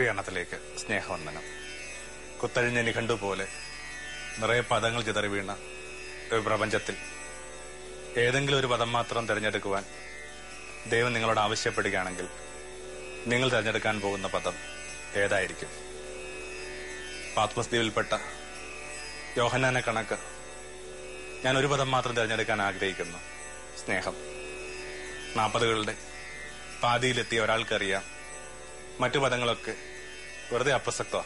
സൂര്യഗണത്തിലേക്ക് സ്നേഹവന്ദനം കുത്തഴിഞ്ഞ നിഘണ്ടു പോലെ നിറയെ പദങ്ങൾ ചിതറി വീണ ഒരു പ്രപഞ്ചത്തിൽ ഏതെങ്കിലും ഒരു പദം മാത്രം തിരഞ്ഞെടുക്കുവാൻ ദൈവം നിങ്ങളോട് ആവശ്യപ്പെടുകയാണെങ്കിൽ നിങ്ങൾ തിരഞ്ഞെടുക്കാൻ പോകുന്ന പദം ഏതായിരിക്കും പാത്മസ്തീവിൽപ്പെട്ട യോഹന്നാനെ കണക്ക് ഞാൻ ഒരു പദം മാത്രം തിരഞ്ഞെടുക്കാൻ ആഗ്രഹിക്കുന്നു സ്നേഹം നാൽപ്പതുകളുടെ പാതിയിലെത്തിയ ഒരാൾക്കറിയാം മറ്റു പദങ്ങളൊക്കെ വെറുതെ അപ്രസക്തമാണ്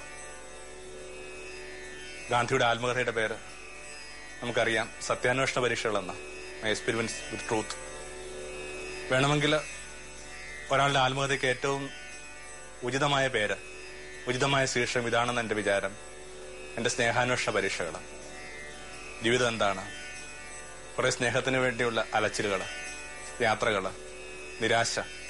ഗാന്ധിയുടെ ആത്മകഥയുടെ പേര് നമുക്കറിയാം സത്യാന്വേഷണ പരീക്ഷകളെന്ന എക്സ്പീരിയൻസ് വിത്ത് ട്രൂത്ത് വേണമെങ്കിൽ ഒരാളുടെ ആത്മകഥയ്ക്ക് ഏറ്റവും ഉചിതമായ പേര് ഉചിതമായ ശീർഷം ഇതാണെന്ന് എന്റെ വിചാരം എന്റെ സ്നേഹാന്വേഷണ പരീക്ഷകൾ ജീവിതം എന്താണ് കുറെ സ്നേഹത്തിന് വേണ്ടിയുള്ള അലച്ചിലുകള് യാത്രകള് നിരാശ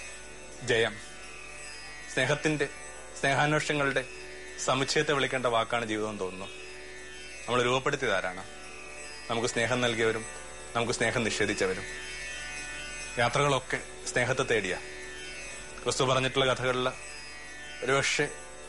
ജയം സ്നേഹത്തിന്റെ സ്നേഹാന്വേഷണങ്ങളുടെ സമുച്ചയത്തെ വിളിക്കേണ്ട വാക്കാണ് ജീവിതം എന്ന് തോന്നുന്നു നമ്മൾ രൂപപ്പെടുത്തിയതാരാണ് നമുക്ക് സ്നേഹം നൽകിയവരും നമുക്ക് സ്നേഹം നിഷേധിച്ചവരും യാത്രകളൊക്കെ സ്നേഹത്തെ തേടിയ ക്രിസ്തു പറഞ്ഞിട്ടുള്ള കഥകളിൽ ഒരുപക്ഷെ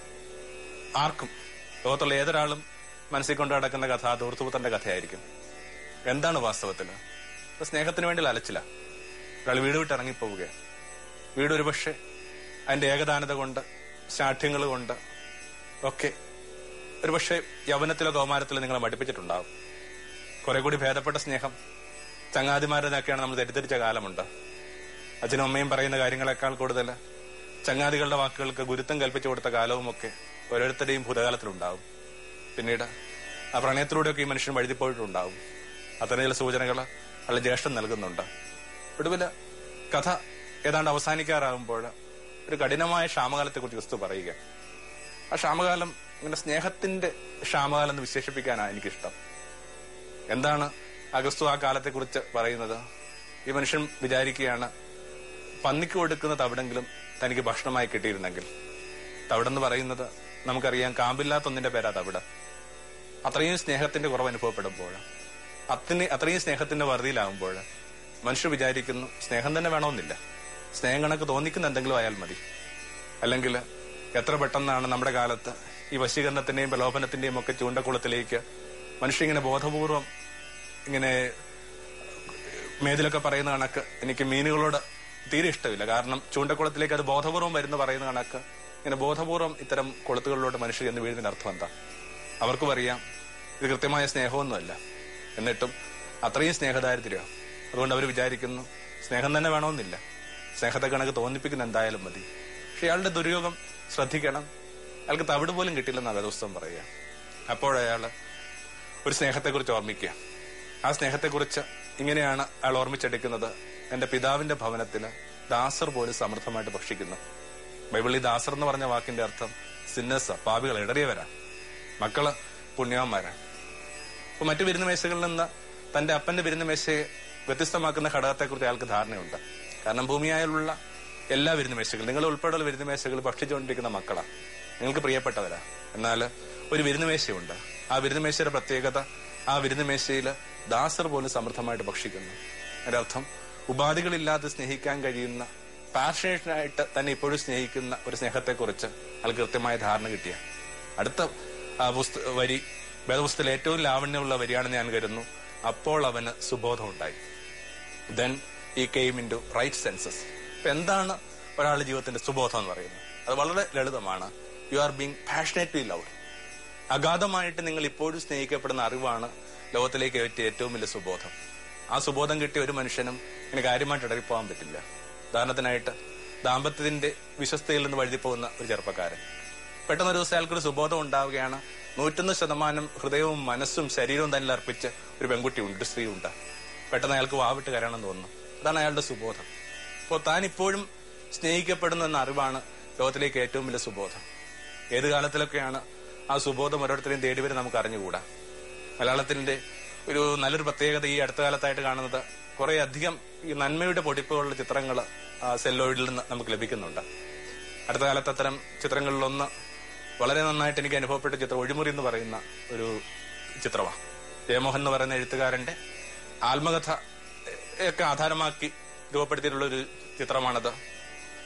ആർക്കും ലോകത്തുള്ള ഏതൊരാളും മനസ്സിൽ കൊണ്ട് നടക്കുന്ന കഥ ആ ദൂർത്തുപുത്തന്റെ കഥയായിരിക്കും എന്താണ് വാസ്തവത്തിൽ ഇപ്പൊ സ്നേഹത്തിന് വേണ്ടി അലച്ചില്ല ഒരാൾ വീട് വിട്ട് ഇറങ്ങിപ്പോവുകയാണ് വീട് ഒരുപക്ഷെ അതിന്റെ ഏകദാനത കൊണ്ട് ശാഠ്യങ്ങൾ കൊണ്ട് ഒക്കെ ഒരുപക്ഷെ യൗവനത്തിലോ കൗമാരത്തിലോ നിങ്ങളെ മടുപ്പിച്ചിട്ടുണ്ടാവും കുറെ കൂടി ഭേദപ്പെട്ട സ്നേഹം ചങ്ങാതിമാരെന്നൊക്കെയാണ് നമ്മൾ തെറ്റിദ്ധരിച്ച കാലമുണ്ട് അച്ഛനും അമ്മയും പറയുന്ന കാര്യങ്ങളെക്കാൾ കൂടുതൽ ചങ്ങാതികളുടെ വാക്കുകൾക്ക് ഗുരുത്വം കൽപ്പിച്ചു കൊടുത്ത കാലവുമൊക്കെ ഓരോരുത്തരുടെയും ഭൂതകാലത്തിലുണ്ടാവും പിന്നീട് ആ പ്രണയത്തിലൂടെയൊക്കെ ഈ മനുഷ്യൻ വഴുതിപ്പോയിട്ടുണ്ടാവും അത്തരം ചില സൂചനകൾ അല്ല ജ്യേഷ്ഠം നൽകുന്നുണ്ട് ഒടുവില് കഥ ഏതാണ്ട് അവസാനിക്കാറാകുമ്പോൾ ഒരു കഠിനമായ ക്ഷാമകാലത്തെ കുറിച്ച് ക്രിസ്തു പറയുക ആ ക്ഷാമകാലം ഇങ്ങനെ സ്നേഹത്തിന്റെ ക്ഷാമകാലം എന്ന് വിശേഷിപ്പിക്കാനാണ് എനിക്കിഷ്ടം എന്താണ് ആ ക്രിസ്തു ആ കാലത്തെ കുറിച്ച് പറയുന്നത് ഈ മനുഷ്യൻ വിചാരിക്കുകയാണ് പന്നിക്ക് കൊടുക്കുന്ന തവിടെങ്കിലും തനിക്ക് ഭക്ഷണമായി കിട്ടിയിരുന്നെങ്കിൽ തവിടെന്ന് പറയുന്നത് നമുക്കറിയാം കാമ്പില്ലാത്ത ഒന്നിന്റെ പേരാ തവിട് അത്രയും സ്നേഹത്തിന്റെ കുറവ് അനുഭവപ്പെടുമ്പോൾ അത്തിന് അത്രയും സ്നേഹത്തിന്റെ വറുതിയിലാകുമ്പോൾ മനുഷ്യർ വിചാരിക്കുന്നു സ്നേഹം തന്നെ വേണമെന്നില്ല സ്നേഹം കണക്ക് തോന്നിക്കുന്ന എന്തെങ്കിലും ആയാൽ മതി അല്ലെങ്കിൽ എത്ര പെട്ടെന്നാണ് നമ്മുടെ കാലത്ത് ഈ വശീകരണത്തിന്റെയും പ്രലോഭനത്തിന്റെയും ഒക്കെ ചൂണ്ടക്കുളത്തിലേക്ക് മനുഷ്യരിങ്ങനെ ബോധപൂർവം ഇങ്ങനെ മേതിലൊക്കെ പറയുന്ന കണക്ക് എനിക്ക് മീനുകളോട് തീരെ ഇഷ്ടമില്ല കാരണം ചൂണ്ടക്കുളത്തിലേക്ക് അത് ബോധപൂർവം വരുന്ന പറയുന്ന കണക്ക് ഇങ്ങനെ ബോധപൂർവം ഇത്തരം കുളത്തുകളിലോട്ട് മനുഷ്യർ എന്ന് വീഴുന്നതിന് അർത്ഥം എന്താ അവർക്കും അറിയാം ഇത് കൃത്യമായ സ്നേഹമൊന്നുമല്ല എന്നിട്ടും അത്രയും സ്നേഹദാരിദ്ര്യം അതുകൊണ്ട് അവർ വിചാരിക്കുന്നു സ്നേഹം തന്നെ വേണമെന്നില്ല സ്നേഹത്തെ കണക്ക് തോന്നിപ്പിക്കുന്ന എന്തായാലും മതി പക്ഷെ അയാളുടെ ദുര്യോഗം ശ്രദ്ധിക്കണം അയാൾക്ക് തവിട് പോലും കിട്ടില്ലെന്ന വേദോസ്തം പറയുക അപ്പോഴയാള് ഒരു സ്നേഹത്തെക്കുറിച്ച് ഓർമ്മിക്കുക ആ സ്നേഹത്തെക്കുറിച്ച് ഇങ്ങനെയാണ് അയാൾ ഓർമ്മിച്ചെടുക്കുന്നത് എന്റെ പിതാവിന്റെ ഭവനത്തില് ദാസർ പോലും സമൃദ്ധമായിട്ട് ഭക്ഷിക്കുന്നു ബൈബിളിൽ ദാസർ എന്ന് പറഞ്ഞ വാക്കിന്റെ അർത്ഥം സിന്നസ പാപികൾ ഇടറിയവരാ മക്കള് പുണ്യവന്മാരാണ് അപ്പൊ മറ്റു വിരുന്ന മേശകളിൽ നിന്ന് തന്റെ അപ്പന്റെ വിരുന്ന മേശയെ വ്യത്യസ്തമാക്കുന്ന ഘടകത്തെക്കുറിച്ച് അയാൾക്ക് ധാരണയുണ്ട് കാരണം ഭൂമിയായുള്ള എല്ലാ വിരുന്ന മേശകളും നിങ്ങൾ ഉൾപ്പെടെയുള്ള വിരുന്ന മേശകൾ ഭക്ഷിച്ചുകൊണ്ടിരിക്കുന്ന മക്കളാണ് നിങ്ങൾക്ക് പ്രിയപ്പെട്ടവരാ എന്നാൽ ഒരു വിരുന്ന മേശയുണ്ട് ആ വിരുന്ന മേശയുടെ പ്രത്യേകത ആ വിരുന്ന മേശയിൽ ദാസർ പോലും സമൃദ്ധമായിട്ട് ഭക്ഷിക്കുന്നു അതിന്റെ അർത്ഥം ഉപാധികളില്ലാതെ സ്നേഹിക്കാൻ കഴിയുന്ന പാഷനേഷനായിട്ട് തന്നെ ഇപ്പോഴും സ്നേഹിക്കുന്ന ഒരു സ്നേഹത്തെക്കുറിച്ച് അയാൾക്ക് കൃത്യമായ ധാരണ കിട്ടിയ അടുത്ത ആ പുസ്ത വരി വേദപുസ്തകത്തിൽ ഏറ്റവും ലാവണ്യമുള്ള വരിയാണെന്ന് ഞാൻ കരുതുന്നു അപ്പോൾ അവന് സുബോധം ഉണ്ടായി ദെൻ ഈ came into right senses ഇപ്പൊ എന്താണ് ഒരാളുടെ ജീവിതത്തിന്റെ സുബോധം എന്ന് പറയുന്നത് അത് വളരെ ലളിതമാണ് you are being passionately love അഗാധമായിട്ട് നിങ്ങൾ ഇപ്പോഴും സ്നേഹിക്കപ്പെടുന്ന അറിവാണ് ലോകത്തിലേക്ക് പറ്റിയ ഏറ്റവും വലിയ സുബോധം ആ സുബോധം കിട്ടിയ ഒരു മനുഷ്യനും ഇങ്ങനെ കാര്യമായിട്ട് ഇടറിപ്പോകാൻ പറ്റില്ല ഉദാഹരണത്തിനായിട്ട് ദാമ്പത്യത്തിന്റെ വിശ്വസ്തയിൽ നിന്ന് വഴുതി പോകുന്ന ഒരു ചെറുപ്പക്കാരൻ പെട്ടെന്ന് ഒരു ദിവസം അയാൾക്കൊരു സുബോധം ഉണ്ടാവുകയാണ് നൂറ്റൊന്ന് ശതമാനം ഹൃദയവും മനസ്സും ശരീരവും തന്നെ അർപ്പിച്ച് ഒരു പെൺകുട്ടിയുണ്ട് ഒരു സ്ത്രീയുണ്ട് പെട്ടെന്ന് അയാൾക്ക് വാവിട്ട് കരയണം തോന്നുന്നു അതാണ് അയാളുടെ സുബോധം അപ്പോൾ താൻ ഇപ്പോഴും സ്നേഹിക്കപ്പെടുന്നു എന്ന അറിവാണ് ലോകത്തിലേക്ക് ഏറ്റവും വലിയ സുബോധം ഏത് കാലത്തിലൊക്കെയാണ് ആ സുബോധം ഓരോരുത്തരെയും തേടി വരെ നമുക്ക് അറിഞ്ഞുകൂടാ മലയാളത്തിന്റെ ഒരു നല്ലൊരു പ്രത്യേകത ഈ അടുത്ത കാലത്തായിട്ട് കാണുന്നത് കുറെ അധികം ഈ നന്മയുടെ പൊടിപ്പുകളുള്ള ചിത്രങ്ങൾ സെല്ലോയിഡിൽ നിന്ന് നമുക്ക് ലഭിക്കുന്നുണ്ട് അടുത്ത കാലത്ത് അത്തരം ചിത്രങ്ങളിലൊന്ന് വളരെ നന്നായിട്ട് എനിക്ക് അനുഭവപ്പെട്ട ചിത്രം ഒഴിമുറി എന്ന് പറയുന്ന ഒരു ചിത്രമാണ് ജയമോഹൻ എന്ന് പറയുന്ന എഴുത്തുകാരന്റെ ആത്മകഥ ഒക്കെ ആധാരമാക്കി രൂപപ്പെടുത്തിയിട്ടുള്ള ഒരു ചിത്രമാണത്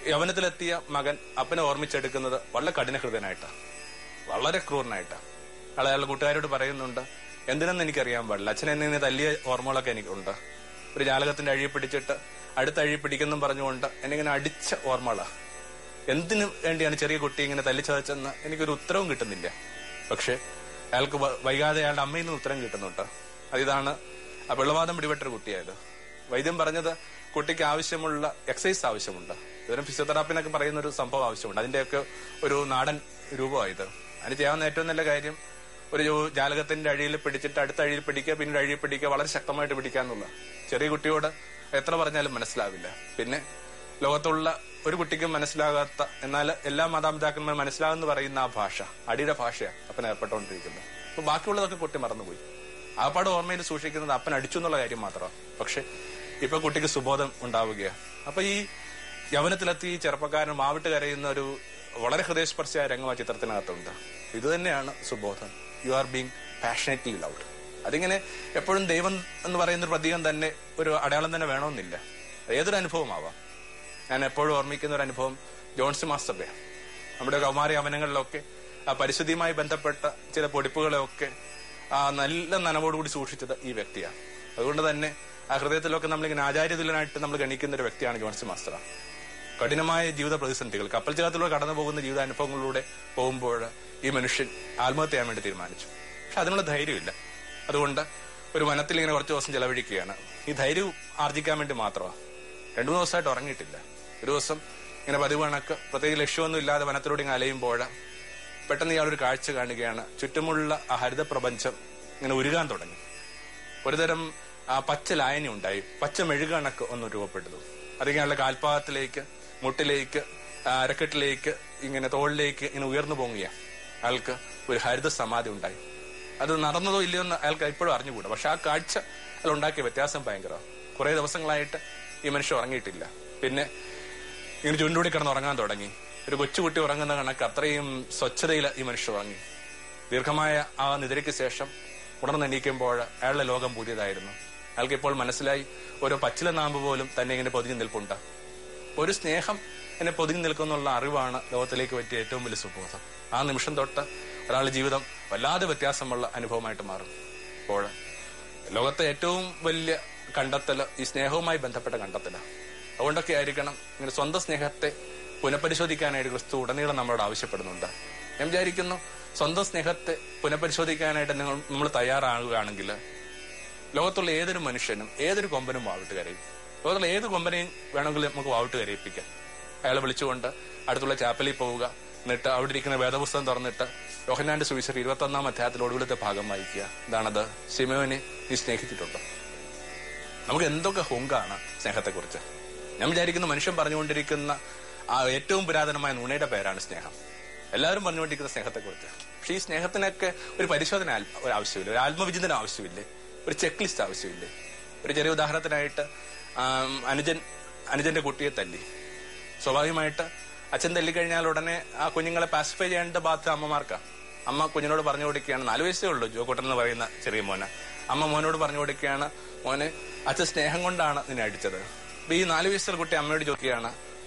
യവനത്തിലെത്തിയ മകൻ അപ്പനെ ഓർമ്മിച്ചെടുക്കുന്നത് വളരെ കഠിന ഹൃദയനായിട്ടാണ് വളരെ ക്രൂരനായിട്ടാണ് അയാൾ അയാളുടെ കൂട്ടുകാരോട് പറയുന്നുണ്ട് എന്തിനെന്ന് എനിക്കറിയാൻ പാടില്ല അച്ഛൻ എന്നെ ഇങ്ങനെ തല്ലിയ ഓർമ്മകളൊക്കെ എനിക്കുണ്ട് ഒരു ജാലകത്തിന്റെ അഴിയെ പിടിച്ചിട്ട് അടുത്ത അഴി പിടിക്കെന്നും പറഞ്ഞുകൊണ്ട് എന്നെ ഇങ്ങനെ അടിച്ച ഓർമ്മകളാ എന്തിനു വേണ്ടിയാണ് ചെറിയ കുട്ടി ഇങ്ങനെ തല്ലിച്ചതച്ചെന്ന് എനിക്കൊരു ഉത്തരവും കിട്ടുന്നില്ല പക്ഷെ അയാൾക്ക് വ- വൈകാതെ അയാളുടെ അമ്മയിൽ നിന്ന് ഉത്തരം കിട്ടുന്നുണ്ട് അതിതാണ് ആ വെള്ളവാദം പിടിപെട്ടൊരു കുട്ടിയായത് വൈദ്യം പറഞ്ഞത് കുട്ടിക്ക് ആവശ്യമുള്ള എക്സസൈസ് ആവശ്യമുണ്ട് ഇതിന് ഫിസിയോതെറാപ്പിനൊക്കെ പറയുന്ന ഒരു സംഭവം ആവശ്യമുണ്ട് അതിന്റെയൊക്കെ ഒരു നാടൻ രൂപമായത് അതിന് ചെയ്യാവുന്ന ഏറ്റവും നല്ല കാര്യം ഒരു ജാലകത്തിന്റെ അഴിയിൽ പിടിച്ചിട്ട് അടുത്ത അഴിയിൽ പിടിക്കുക പിന്നീട് അഴിയിൽ പിടിക്കുക വളരെ ശക്തമായിട്ട് പിടിക്കുക എന്നുള്ള ചെറിയ കുട്ടിയോട് എത്ര പറഞ്ഞാലും മനസ്സിലാവില്ല പിന്നെ ലോകത്തുള്ള ഒരു കുട്ടിക്കും മനസ്സിലാകാത്ത എന്നാൽ എല്ലാ മാതാപിതാക്കന്മാരും മനസ്സിലാകുന്ന പറയുന്ന ആ ഭാഷ അടിയുടെ ഭാഷയാണ് അപ്പൻ ഏർപ്പെട്ടുകൊണ്ടിരിക്കുന്നത് അപ്പൊ ബാക്കിയുള്ളതൊക്കെ കുട്ടി മറന്നുപോയി ആ പാട് ഓർമ്മയിൽ സൂക്ഷിക്കുന്നത് അപ്പൻ അടിച്ചു എന്നുള്ള കാര്യം മാത്രമാണ് പക്ഷെ ഇപ്പൊ കുട്ടിക്ക് സുബോധം ഉണ്ടാവുകയാണ് അപ്പൊ ഈ യവനത്തിലെത്തി ഈ ചെറുപ്പക്കാരൻ മാവിട്ട് കരയുന്ന ഒരു വളരെ ഹൃദയസ്പർശിയായ രംഗം ആ ചിത്രത്തിനകത്തുണ്ട് ഇത് തന്നെയാണ് സുബോധം you are being passionately loved അതിങ്ങനെ എപ്പോഴും ദൈവം എന്ന് പറയുന്ന ഒരു പ്രതീകം തന്നെ ഒരു അടയാളം തന്നെ വേണമെന്നില്ല ഏതൊരു അനുഭവമാവാം ഞാൻ എപ്പോഴും ഓർമ്മിക്കുന്ന ഒരു അനുഭവം ജോൺസൺ മാസ്റ്ററുടെ നമ്മുടെ കൗമാര യവനങ്ങളിലൊക്കെ ആ പരിസ്ഥിതിയുമായി ബന്ധപ്പെട്ട ചില പൊടിപ്പുകളെയൊക്കെ ആ നല്ല നനവോടുകൂടി സൂക്ഷിച്ചത് ഈ വ്യക്തിയാണ് അതുകൊണ്ട് തന്നെ ആ ഹൃദയത്തിലൊക്കെ നമ്മളിങ്ങനെ ആചാര്യതുലനായിട്ട് നമ്മൾ ഗണിക്കുന്ന ഒരു വ്യക്തിയാണ് ജോൺസൺ മാസ്റ്റർ കഠിനമായ ജീവിത പ്രതിസന്ധികൾ കപ്പൽ ജലത്തിലൂടെ കടന്നു പോകുന്ന ജീവിതാനുഭവങ്ങളിലൂടെ പോകുമ്പോൾ ഈ മനുഷ്യൻ ആത്മഹത്യ ചെയ്യാൻ വേണ്ടി തീരുമാനിച്ചു പക്ഷെ അതിനുള്ള ധൈര്യമില്ല അതുകൊണ്ട് ഒരു വനത്തിൽ ഇങ്ങനെ കുറച്ച് ദിവസം ചെലവഴിക്കുകയാണ് ഈ ധൈര്യം ആർജിക്കാൻ വേണ്ടി മാത്രമാണ് രണ്ടു മൂന്ന് ദിവസമായിട്ട് ഉറങ്ങിയിട്ടില്ല ഒരു ദിവസം ഇങ്ങനെ പതിവ് കണക്ക് പ്രത്യേക ലക്ഷ്യമൊന്നും ഇല്ലാതെ വനത്തിലൂടെ ഇങ്ങനെ അലയുമ്പോൾ പെട്ടെന്ന് ഇയാളൊരു കാഴ്ച കാണുകയാണ് ചുറ്റുമുള്ള ആ ഹരിത പ്രപഞ്ചം ഇങ്ങനെ ഉരുകാൻ തുടങ്ങി ഒരുതരം ആ പച്ച ലായനി ഉണ്ടായി പച്ച മെഴുകണക്ക് ഒന്ന് രൂപപ്പെട്ടതു അത് ഇയാളുടെ കാൽപാദത്തിലേക്ക് മുട്ടിലേക്ക് ആ, അരക്കെട്ടിലേക്ക് ഇങ്ങനെ തോളിലേക്ക് ഇങ്ങനെ ഉയർന്നു പൊങ്ങുകയാണ് അയാൾക്ക് ഒരു ഹരിത സമാധി ഉണ്ടായി അത് നടന്നതോ ഇല്ലയോ എന്ന് അയാൾക്ക് ഇപ്പോഴും അറിഞ്ഞുകൂടാ പക്ഷെ ആ കാഴ്ച അയാൾ ഉണ്ടാക്കിയ വ്യത്യാസം ഭയങ്കരമാണ് കുറെ ദിവസങ്ങളായിട്ട് ഈ മനുഷ്യൻ ഉറങ്ങിയിട്ടില്ല പിന്നെ ഇങ്ങനെ ചുണ്ടൂടി കിടന്ന് ഉറങ്ങാൻ തുടങ്ങി ഒരു കൊച്ചുകുട്ടി ഉറങ്ങുന്ന കണക്ക് അത്രയും സ്വച്ഛതയിൽ ഈ മനുഷ്യൻ ഉറങ്ങി ദീർഘമായ ആ നിദ്രയ്ക്ക് ശേഷം ഉണർന്ന് എണീക്കുമ്പോൾ അയാളുടെ ലോകം പുതിയതായിരുന്നു അയാൾക്ക് ഇപ്പോൾ മനസ്സിലായി ഓരോ പച്ചില നാമ്പ് പോലും തന്നെ ഇങ്ങനെ പൊതിഞ്ഞു നിൽപ്പുണ്ട് ഒരു സ്നേഹം എന്നെ പൊതിഞ്ഞു നിൽക്കുന്നുള്ള അറിവാണ് ലോകത്തിലേക്ക് പറ്റിയ ഏറ്റവും വലിയ സുബോധം ആ നിമിഷം തൊട്ട് ഒരാളുടെ ജീവിതം വല്ലാതെ വ്യത്യാസമുള്ള അനുഭവമായിട്ട് മാറും അപ്പോൾ ലോകത്തെ ഏറ്റവും വലിയ കണ്ടെത്തല് ഈ സ്നേഹവുമായി ബന്ധപ്പെട്ട കണ്ടെത്തലാണ് അതുകൊണ്ടൊക്കെ ആയിരിക്കണം ഇങ്ങനെ സ്വന്തം സ്നേഹത്തെ പുനഃപരിശോധിക്കാനായിട്ട് ക്രിസ്തു ഉടനീളം നമ്മളോട് ആവശ്യപ്പെടുന്നുണ്ട് ഞാൻ വിചാരിക്കുന്നു സ്വന്തം സ്നേഹത്തെ പുനഃപരിശോധിക്കാനായിട്ട് നിങ്ങൾ നമ്മൾ തയ്യാറാകുകയാണെങ്കിൽ ലോകത്തുള്ള ഏതൊരു മനുഷ്യനും ഏതൊരു കൊമ്പനും വാവിട്ട് കരയും ലോകത്തുള്ള ഏത് കൊമ്പനെയും വേണമെങ്കിലും നമുക്ക് വാവിട്ട് കരയിപ്പിക്കാം അയാളെ വിളിച്ചുകൊണ്ട് അടുത്തുള്ള ചാപ്പലിൽ പോവുക എന്നിട്ട് അവിടെ ഇരിക്കുന്ന വേദപുസ്തകം തുറന്നിട്ട് യോഹന്നാന്റെ സുവിശേഷം ഇരുപത്തി ഒന്നാം അധ്യായത്തിൽ ഒടുവിലത്തെ ഭാഗം വായിക്കുക ഇതാണത് സിമോനെ നീ സ്നേഹിച്ചിട്ടുണ്ടോ നമുക്ക് എന്തൊക്കെ ഹുങ്കാണ് സ്നേഹത്തെക്കുറിച്ച് ഞാൻ വിചാരിക്കുന്നു മനുഷ്യൻ പറഞ്ഞുകൊണ്ടിരിക്കുന്ന ആ ഏറ്റവും പുരാതനമായ നുണയുടെ പേരാണ് സ്നേഹം എല്ലാവരും പറഞ്ഞുകൊണ്ടിരിക്കുന്ന സ്നേഹത്തെക്കുറിച്ച് പക്ഷെ ഈ സ്നേഹത്തിനൊക്കെ ഒരു പരിശോധന ആൽ- ഒരു ആവശ്യമില്ല ഒരു ആത്മവിചിന്തനം ആവശ്യമില്ലേ ഒരു ചെക്ക് ലിസ്റ്റ് ആവശ്യമില്ലേ ഒരു ചെറിയ ഉദാഹരണത്തിനായിട്ട് ആം, അനുജൻ അനുജന്റെ കുട്ടിയെ തല്ലി സ്വാഭാവികമായിട്ട് അച്ഛൻ തല്ലിക്കഴിഞ്ഞാൽ ഉടനെ ആ കുഞ്ഞുങ്ങളെ പാസിഫൈ ചെയ്യേണ്ട ബാധ്യത അമ്മമാർക്കാണ് അമ്മ കുഞ്ഞിനോട് പറഞ്ഞു കൊടുക്കുകയാണ് നാല് വയസ്സേ ഉള്ളൂ ജോക്കോട്ടൻ എന്ന് പറയുന്ന ചെറിയ മോനെ അമ്മ മോനോട് പറഞ്ഞു കൊടുക്കുകയാണ് മോനെ അച്ഛൻ സ്നേഹം കൊണ്ടാണ് നിന്നെ അടിച്ചത് അപ്പൊ ഈ നാല് വയസ്സുള്ള കുട്ടി അമ്മയോട് ചോദിക്കുകയാണ്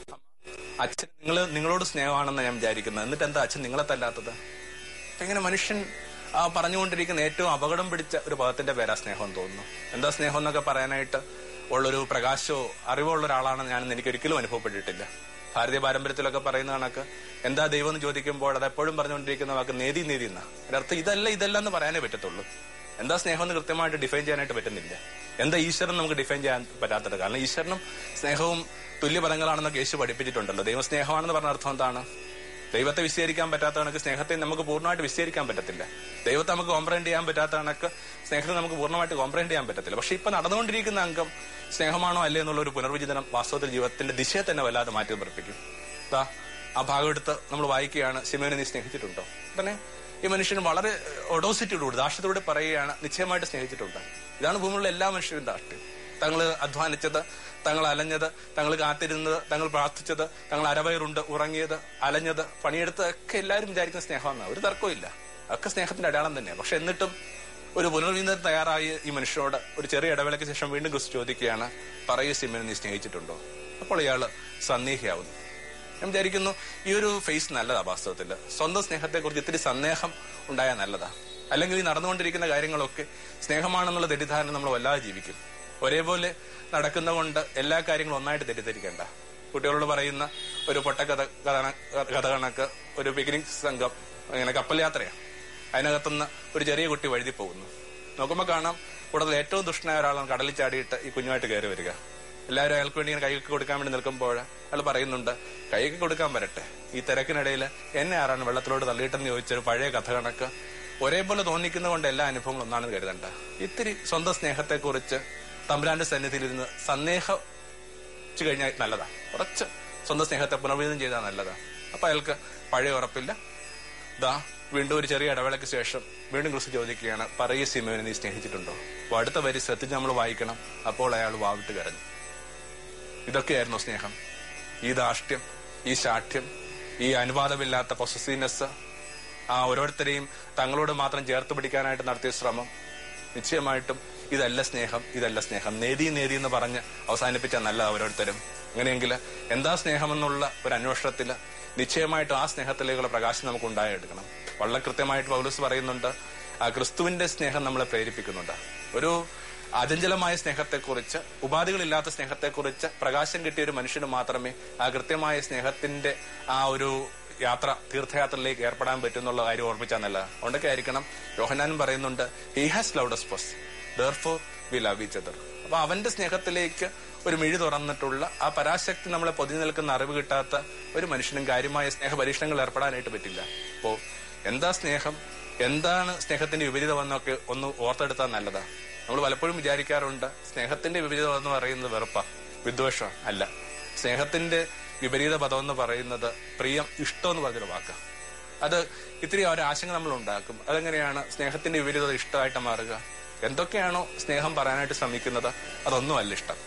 അച്ഛൻ നിങ്ങൾ നിങ്ങളോട് സ്നേഹമാണെന്ന് ഞാൻ വിചാരിക്കുന്നത് എന്നിട്ട് എന്താ അച്ഛൻ നിങ്ങളെ തല്ലാത്തത് അപ്പൊ ഇങ്ങനെ മനുഷ്യൻ ആ പറഞ്ഞുകൊണ്ടിരിക്കുന്ന ഏറ്റവും അപകടം പിടിച്ച ഒരു പദത്തിന്റെ പേരാ സ്നേഹം എന്ന് തോന്നുന്നു എന്താ സ്നേഹം എന്നൊക്കെ പറയാനായിട്ട് ഉള്ളൊരു പ്രകാശമോ അറിവോ ഉള്ള ഒരാളാണെന്ന് ഞാനെന്ന് എനിക്ക് ഒരിക്കലും അനുഭവപ്പെട്ടിട്ടില്ല ഭാരതീയ പാരമ്പര്യത്തിലൊക്കെ പറയുന്ന കണക്ക് എന്താ ദൈവം എന്ന് ചോദിക്കുമ്പോൾ അത് എപ്പോഴും പറഞ്ഞുകൊണ്ടിരിക്കുന്ന വാക്ക് നേതി നേതി എന്ന അർത്ഥം ഇതല്ല ഇതല്ല എന്ന് പറയാനേ പറ്റത്തുള്ളൂ എന്താ സ്നേഹം എന്ന് കൃത്യമായിട്ട് ഡിഫൈൻ ചെയ്യാനായിട്ട് പറ്റുന്നില്ല എന്താ ഈശ്വരൻ നമുക്ക് ഡിഫൈൻ ചെയ്യാൻ പറ്റാത്തത് കാരണം ഈശ്വരനും സ്നേഹവും തുല്യപദങ്ങളാണെന്നൊക്കെ യേശു പഠിപ്പിച്ചിട്ടുണ്ടല്ലോ ദൈവം സ്നേഹമാണെന്ന് പറഞ്ഞ അർത്ഥം എന്താണ് ദൈവത്തെ വിശദീകരിക്കാൻ പറ്റാത്ത കണക്ക് സ്നേഹത്തെ നമുക്ക് പൂർണ്ണമായിട്ട് വിശദീകരിക്കാൻ പറ്റത്തില്ല ദൈവത്തെ നമുക്ക് കോംപ്രഹെൻഡ് ചെയ്യാൻ പറ്റാത്ത കണക്ക് സ്നേഹത്തെ നമുക്ക് പൂർണ്ണമായിട്ട് കോംപ്രഹെൻഡ് ചെയ്യാൻ പറ്റത്തില്ല പക്ഷെ ഇപ്പൊ നടന്നുകൊണ്ടിരിക്കുന്ന അംഗം സ്നേഹമാണോ അല്ലേ എന്നുള്ള ഒരു പുനർവിചിന്തനം വാസ്തവത്തിൽ ജീവിതത്തിന്റെ ദിശയെ തന്നെ വല്ലാതെ മാറ്റി പറപ്പിക്കും ദാ ആ ഭാഗം എടുത്ത് നമ്മൾ വായിക്കുകയാണ് സിമോനെ നീ സ്നേഹിച്ചിട്ടുണ്ടോ ഉടനെ ഈ മനുഷ്യൻ വളരെ ഒഡോസിറ്റിയോടുകൂടി ദാഷ്ട്യത്തോടെ പറയുകയാണ് നിശ്ചയമായിട്ട് സ്നേഹിച്ചിട്ടുണ്ട് ഇതാണ് ഭൂമിയിലുള്ള എല്ലാ മനുഷ്യരും ദാഷ്ട്യം തങ്ങൾ അധ്വാനിച്ചത് തങ്ങൾ അലഞ്ഞത് തങ്ങൾ കാത്തിരുന്നത് തങ്ങൾ പ്രാർത്ഥിച്ചത് തങ്ങൾ അരവയറുണ്ട് ഉറങ്ങിയത് അലഞ്ഞത് പണിയെടുത്തത് ഒക്കെ എല്ലാവരും വിചാരിക്കുന്ന സ്നേഹമെന്നാണ് ഒരു തർക്കവും ഇല്ല അതൊക്കെ സ്നേഹത്തിന്റെ അടയാളം തന്നെയാണ് പക്ഷെ എന്നിട്ടും ഒരു പുനർവീന്തനം തയ്യാറായി ഈ മനുഷ്യനോട് ഒരു ചെറിയ ഇടവേളയ്ക്ക് ശേഷം വീണ്ടും ക്രിസ്തു ചോദിക്കുകയാണ് പറയൂ സിമ്മനെ നീ സ്നേഹിച്ചിട്ടുണ്ടോ അപ്പോൾ ഇയാള് സന്ദേഹിയാവുന്നു ഞാൻ വിചാരിക്കുന്നു ഈ ഒരു ഫേസ് നല്ലതാ വാസ്തവത്തിൽ സ്വന്തം സ്നേഹത്തെക്കുറിച്ച് ഇത്തിരി സന്ദേഹം ഉണ്ടായാൽ നല്ലതാ അല്ലെങ്കിൽ ഈ നടന്നുകൊണ്ടിരിക്കുന്ന കാര്യങ്ങളൊക്കെ സ്നേഹമാണെന്നുള്ള തെറ്റിദ്ധാരണ നമ്മൾ വല്ലാതെ ജീവിക്കും ഒരേപോലെ നടക്കുന്നതുകൊണ്ട് എല്ലാ കാര്യങ്ങളും ഒന്നായിട്ട് തെറ്റിദ്ധരിക്കേണ്ട കുട്ടികളോട് പറയുന്ന ഒരു പൊട്ടക്കഥ കഥ- കഥ കണക്ക് ഒരു പിക്നിക് സംഘം ഇങ്ങനെ കപ്പൽ യാത്രയാണ് അതിനകത്തുനിന്ന് ഒരു ചെറിയ കുട്ടി വഴുതി പോകുന്നു നോക്കുമ്പോൾ കാണാം കൂടുതൽ ഏറ്റവും ദുഷ്ടനായ ഒരാളാണ് കടലിൽ ചാടിയിട്ട് ഈ കുഞ്ഞുമായിട്ട് കയറി വരിക എല്ലാവരും അയാൾക്ക് വേണ്ടി ഇങ്ങനെ കൈക്ക് കൊടുക്കാൻ വേണ്ടി നിൽക്കുമ്പോൾ അയാൾ പറയുന്നുണ്ട് കൈക്ക് കൊടുക്കാൻ വരട്ടെ ഈ തിരക്കിനിടയിൽ എന്നെ ആരാണ് വെള്ളത്തിലോട്ട് തള്ളിയിട്ടെന്ന് ചോദിച്ചൊരു പഴയ കഥ കണക്ക് ഒരേപോലെ തോന്നിക്കുന്നതുകൊണ്ട് എല്ലാ അനുഭവങ്ങളും ഒന്നാണെന്ന് കരുതണ്ട ഇത്തിരി സ്വന്തം സ്നേഹത്തെക്കുറിച്ച് തമ്പുരാന്റെ സന്നിധിയിലിരുന്ന് സന്ദേഹം വെച്ച് കഴിഞ്ഞാൽ നല്ലതാ കുറച്ച് സ്വന്തം സ്നേഹത്തെ പുനർവിധം ചെയ്താൽ നല്ലതാ അപ്പൊ അയാൾക്ക് പഴയ ഉറപ്പില്ല ദാ വീണ്ടും ഒരു ചെറിയ ഇടവേളയ്ക്ക് ശേഷം വീണ്ടും ക്രിസ്തു ചോദിക്കുകയാണ് പറയ സിമോനെ നീ സ്നേഹിച്ചിട്ടുണ്ടോ അപ്പൊ അടുത്ത വരി ശ്രദ്ധിച്ച് നമ്മൾ വായിക്കണം അപ്പോൾ അയാൾ വാവിട്ട് കരഞ്ഞു ഇതൊക്കെയായിരുന്നു സ്നേഹം ഈ ധാർഷ്ട്യം ഈ ശാഠ്യം ഈ അനുവാദമില്ലാത്ത പൊസസീവ്നെസ് ആ ഓരോരുത്തരെയും തങ്ങളോട് മാത്രം ചേർത്ത് പിടിക്കാനായിട്ട് നടത്തിയ ശ്രമം നിശ്ചയമായിട്ടും ഇതല്ല സ്നേഹം ഇതല്ല സ്നേഹം നേതി നേതി എന്ന് പറഞ്ഞ് അവസാനിപ്പിച്ച നല്ല ഓരോരുത്തരും അങ്ങനെയെങ്കിൽ എന്താ സ്നേഹമെന്നുള്ള ഒരു അന്വേഷണത്തിൽ നിശ്ചയമായിട്ടും ആ സ്നേഹത്തിലേക്കുള്ള പ്രകാശം നമുക്ക് ഉണ്ടായെടുക്കണം വളരെ കൃത്യമായിട്ട് പൗലൂസ് പറയുന്നുണ്ട് ആ ക്രിസ്തുവിന്റെ സ്നേഹം നമ്മളെ പ്രേരിപ്പിക്കുന്നുണ്ട് ഒരു അചഞ്ചലമായ സ്നേഹത്തെക്കുറിച്ച് ഉപാധികളില്ലാത്ത സ്നേഹത്തെക്കുറിച്ച് പ്രകാശം കിട്ടിയ ഒരു മനുഷ്യന് മാത്രമേ ആ കൃത്യമായ സ്നേഹത്തിന്റെ ആ ഒരു യാത്ര തീർത്ഥയാത്രയിലേക്ക് ഏർപ്പെടാൻ പറ്റും എന്നുള്ള കാര്യം ഓർമ്മിച്ചാൽ നല്ല അതുകൊണ്ടൊക്കെ ആയിരിക്കണം യോഹനാനും പറയുന്നുണ്ട് he has loved us first therefore we love each other അപ്പൊ അവന്റെ സ്നേഹത്തിലേക്ക് ഒരു മിഴി തുറന്നിട്ടുള്ള ആ പരാശക്തി നമ്മളെ പൊതിഞ്ഞു നിൽക്കുന്ന അറിവ് കിട്ടാത്ത ഒരു മനുഷ്യനും കാര്യമായ സ്നേഹ പരീക്ഷണങ്ങൾ ഏർപ്പെടാനായിട്ട് പറ്റില്ല അപ്പോ എന്താ സ്നേഹം എന്താണ് സ്നേഹത്തിന്റെ വിപരീതം എന്നൊക്കെ ഒന്ന് ഓർത്തെടുത്താൽ നല്ലതാ നമ്മൾ പലപ്പോഴും വിചാരിക്കാറുണ്ട് സ്നേഹത്തിന്റെ വിപരീതം എന്ന് പറയുന്നത് വെറുപ്പ വിദ്വേഷം അല്ല സ്നേഹത്തിന്റെ വിപരീത പദം എന്ന് പറയുന്നത് പ്രിയം ഇഷ്ടം എന്ന് പറഞ്ഞൊരു വാക്കാണ് അത് ഇത്തിരി ഒരു ആശങ്ക നമ്മൾ ഉണ്ടാക്കും അതെങ്ങനെയാണ് സ്നേഹത്തിന്റെ വിപരീതത ഇഷ്ടമായിട്ട് മാറുക എന്തൊക്കെയാണോ സ്നേഹം പറയാനായിട്ട് ശ്രമിക്കുന്നത് അതൊന്നും അല്ല ഇഷ്ടം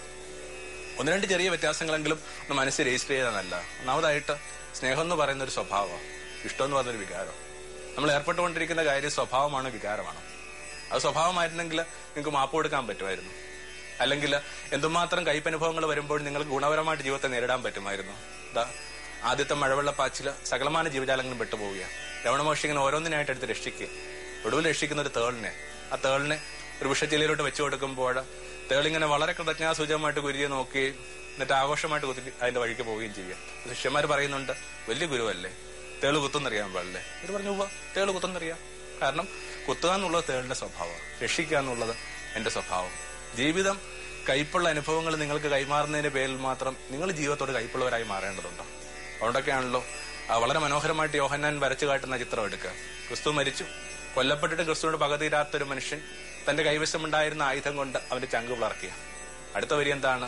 ഒന്ന് രണ്ട് ചെറിയ വ്യത്യാസങ്ങളെങ്കിലും ഒന്ന് മനസ്സിൽ രജിസ്റ്റർ ചെയ്താൽ നല്ല ഒന്നാമതായിട്ട് സ്നേഹം എന്ന് പറയുന്ന ഒരു സ്വഭാവമാണ് ഇഷ്ടം എന്ന് പറയുന്ന ഒരു വികാരം നമ്മൾ ഏർപ്പെട്ടുകൊണ്ടിരിക്കുന്ന കാര്യം സ്വഭാവമാണോ വികാരമാണോ അത് സ്വഭാവമായിരുന്നെങ്കിൽ നിങ്ങൾക്ക് മാപ്പ് കൊടുക്കാൻ പറ്റുമായിരുന്നു അല്ലെങ്കിൽ എന്തുമാത്രം കയ്പനുഭവങ്ങൾ വരുമ്പോൾ നിങ്ങൾക്ക് ഗുണപരമായിട്ട് ജീവിതത്തെ നേരിടാൻ പറ്റുമായിരുന്നു ഇതാ ആദ്യത്തെ മഴവെള്ളപ്പാച്ചില് സകലമാന ജീവജാലങ്ങളും പെട്ടുപോവുകയാണ് രവണമോഷി ഇങ്ങനെ ഓരോന്നിനായിട്ട് എടുത്ത് രക്ഷിക്കുക ഒടുവിൽ രക്ഷിക്കുന്ന ഒരു തേളിനെ ആ തേളിനെ ഒരു വിഷച്ചിലയിലോട്ട് വെച്ചു കൊടുക്കുമ്പോൾ തേളിങ്ങനെ വളരെ കൃതജ്ഞാസൂചകമായിട്ട് ഗുരുതിയെ നോക്കുകയും എന്നിട്ട് ആഘോഷമായിട്ട് കുത്തി അതിന്റെ വഴിക്ക് പോവുകയും ചെയ്യുക ശിഷ്യന്മാർ പറയുന്നുണ്ട് വലിയ ഗുരുവല്ലേ തേള് കുത്തുന്നറിയാൻ പാടില്ലേ ഇവർ പറഞ്ഞു "ഉവ്വ, തേള് കുത്തുന്നറിയാം കാരണം കുത്തുക എന്നുള്ളത് തേളിന്റെ സ്വഭാവം രക്ഷിക്കുക എന്നുള്ളത് എന്റെ സ്വഭാവം ജീവിതം കൈപ്പുള്ള അനുഭവങ്ങൾ നിങ്ങൾക്ക് കൈമാറുന്നതിന്റെ പേരിൽ മാത്രം നിങ്ങൾ ജീവിതത്തോട് കൈപ്പുള്ളവരായി മാറേണ്ടതുണ്ട് അതുകൊണ്ടൊക്കെയാണല്ലോ ആ, വളരെ മനോഹരമായിട്ട് യോഹന്നാൻ വരച്ചു കാട്ടുന്ന ചിത്രം എടുക്കുക ക്രിസ്തു മരിച്ചു കൊല്ലപ്പെട്ടിട്ട് ക്രിസ്തുവിനോട് പകതീരാത്തൊരു മനുഷ്യൻ തന്റെ കൈവശമുണ്ടായിരുന്ന ആയുധം കൊണ്ട് അവന്റെ ചങ്ക് പിളർക്കുക അടുത്ത വരി എന്താണ്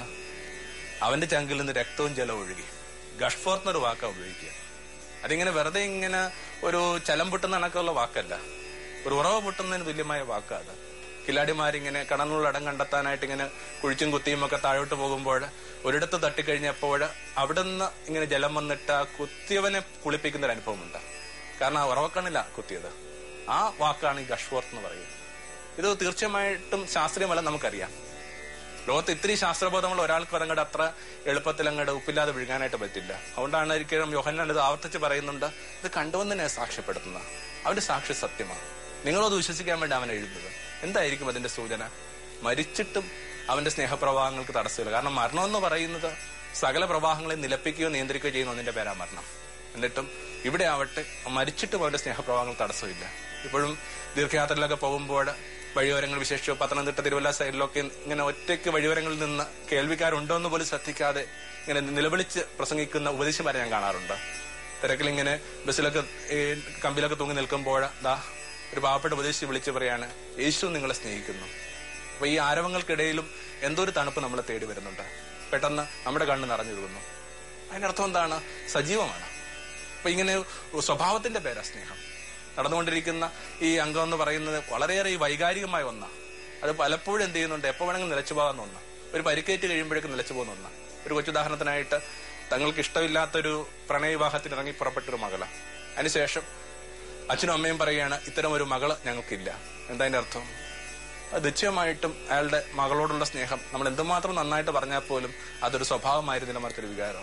അവന്റെ ചങ്കിൽ നിന്ന് രക്തവും ജലവും ഒഴുകി ഗഷ്ഫോർത്ത് എന്നൊരു വാക്കാ ഉപയോഗിക്കുക അതിങ്ങനെ വെറുതെ ഇങ്ങനെ ഒരു ചലം പൊട്ടുന്ന കണക്കുള്ള വാക്കല്ല ഒരു ഉറവ പൊട്ടുന്നതിന് തുല്യമായ വാക്കാ അത് കില്ലാടിമാരിങ്ങനെ കടന്നുള്ള ഇടം കണ്ടെത്താനായിട്ട് ഇങ്ങനെ കുഴിച്ചും കുത്തിയും ഒക്കെ താഴോട്ട് പോകുമ്പോൾ ഒരിടത്ത് തട്ടിക്കഴിഞ്ഞപ്പോൾ അവിടുന്ന് ഇങ്ങനെ ജലം വന്നിട്ട് ആ കുത്തിയവനെ കുളിപ്പിക്കുന്ന ഒരു അനുഭവമുണ്ട് കാരണം ആ ഉറവക്കണ്ണില്ല കുത്തിയത് ആ വാക്കാണ് ഈ ഗഷ്വർത്ത് എന്ന് പറയുന്നത് ഇത് തീർച്ചയായിട്ടും ശാസ്ത്രീയമല്ല നമുക്കറിയാം ലോകത്ത് ഇത്തിരി ശാസ്ത്രബോധമുള്ള ഒരാൾക്ക് അതങ്ങടെ അത്ര എളുപ്പത്തിൽ അങ്ങോട്ട് ഉപ്പില്ലാതെ വിഴുങ്ങാനായിട്ട് പറ്റില്ല അതുകൊണ്ടാണ് ഒരിക്കലും യോഹന്നാൻ ഇത് ആവർത്തിച്ച് പറയുന്നുണ്ട് ഇത് കണ്ടുവന്നെ സാക്ഷ്യപ്പെടുത്തുന്ന അവന്റെ സാക്ഷി സത്യമാണ് നിങ്ങളത് വിശ്വസിക്കാൻ വേണ്ടി അവൻ എഴുതുന്നത് എന്തായിരിക്കും അതിന്റെ സൂചന മരിച്ചിട്ടും അവന്റെ സ്നേഹപ്രവാഹങ്ങൾക്ക് തടസ്സമില്ല കാരണം മരണം എന്ന് പറയുന്നത് സകല പ്രവാഹങ്ങളെ നിലപ്പിക്കുകയോ നിയന്ത്രിക്കുകയോ ചെയ്യുന്ന ഒന്നിന്റെ പേരാ മരണം എന്നിട്ടും ഇവിടെ ആവട്ടെ മരിച്ചിട്ടും അവന്റെ സ്നേഹപ്രവാഹങ്ങൾ തടസ്സമില്ല ഇപ്പോഴും ദീർഘയാത്രയിലൊക്കെ പോകുമ്പോൾ വഴിയോരങ്ങൾ വിശേഷിച്ചോ പത്തനംതിട്ട തിരുവല്ല സൈഡിലൊക്കെ ഇങ്ങനെ ഒറ്റയ്ക്ക് വഴിയോരങ്ങളിൽ നിന്ന് കേൾവിക്കാരുണ്ടോ എന്ന് പോലും ശ്രദ്ധിക്കാതെ ഇങ്ങനെ നിലവിളിച്ച് പ്രസംഗിക്കുന്ന ഉപദേശിമാരെ ഞാൻ കാണാറുണ്ട് തിരക്കിൽ ഇങ്ങനെ ബസ്സിലൊക്കെ ഈ കമ്പിലൊക്കെ തൂങ്ങി നിൽക്കുമ്പോൾ ദാ ഒരു പാവപ്പെട്ട ഉപദേശി വിളിച്ച് പറയാണ് യേശു നിങ്ങളെ സ്നേഹിക്കുന്നു അപ്പൊ ഈ ആരവങ്ങൾക്കിടയിലും എന്തോ ഒരു തണുപ്പ് നമ്മളെ തേടി വരുന്നുണ്ട് പെട്ടെന്ന് നമ്മുടെ കണ്ണ് നിറഞ്ഞൊഴുകുന്നു അതിനർത്ഥം എന്താണ് സജീവമാണ് അപ്പൊ ഇങ്ങനെ സ്വഭാവത്തിന്റെ പേരാ സ്നേഹം നടന്നുകൊണ്ടിരിക്കുന്ന ഈ അംഗം എന്ന് പറയുന്നത് വളരെയേറെ ഈ വൈകാരികമായ ഒന്നാണ് അത് പലപ്പോഴും എന്ത് ചെയ്യുന്നുണ്ട് എപ്പോ വേണമെങ്കിലും നിലച്ചു പോകാവുന്ന ഒന്നാണ് ഒരു പരിക്കേറ്റ് കഴിയുമ്പോഴേക്കും നിലച്ചു പോകുന്ന ഒന്നാണ് ഒരു കൊച്ചുദാഹരണത്തിനായിട്ട് തങ്ങൾക്ക് ഇഷ്ടമില്ലാത്തൊരു പ്രണയവിവാഹത്തിന് ഇറങ്ങി പുറപ്പെട്ടൊരു മകള അതിനുശേഷം അച്ഛനും അമ്മയും പറയുകയാണ് ഇത്തരം ഒരു മകള് ഞങ്ങൾക്കില്ല എന്താ അതിന്റെ അർത്ഥം അത് നിശ്ചയമായിട്ടും അയാളുടെ മകളോടുള്ള സ്നേഹം നമ്മൾ എന്തുമാത്രം നന്നായിട്ട് പറഞ്ഞാൽ പോലും അതൊരു സ്വഭാവമായിരുന്നില്ല മറിച്ചൊരു വികാരമാണ്